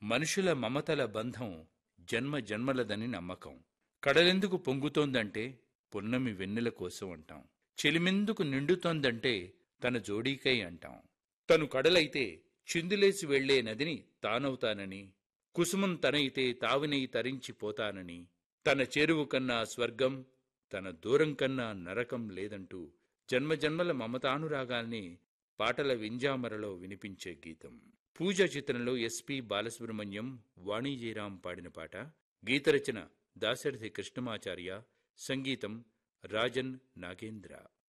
మనుషుల మమతల బంధం జన్మ జన్మలదని నమ్మకం కడలెందుకు పొంగుతోందంటే పున్నమి వెన్నెల కోసం అంటాం చెలిమెందుకు నిండుతోందంటే తన జోడీకై అంటాం తను కడలైతే చిందులేసి వెళ్లే నదిని తానవుతానని కుసుమం తనైతే తావినై తరించిపోతానని తన చేరువు కన్నా స్వర్గం తన దూరం కన్నా నరకం లేదంటూ జన్మజన్మల మమతానురాగాల్ని పాటల వింజామరలో వినిపించే గీతం పూజ చిత్రంలో ఎస్పి బాలసుబ్రహ్మణ్యం వాణిజీరాం పాడిన పాట గీతరచన దాశరథి కృష్ణమాచార్య సంగీతం రాజన్ నాగేంద్ర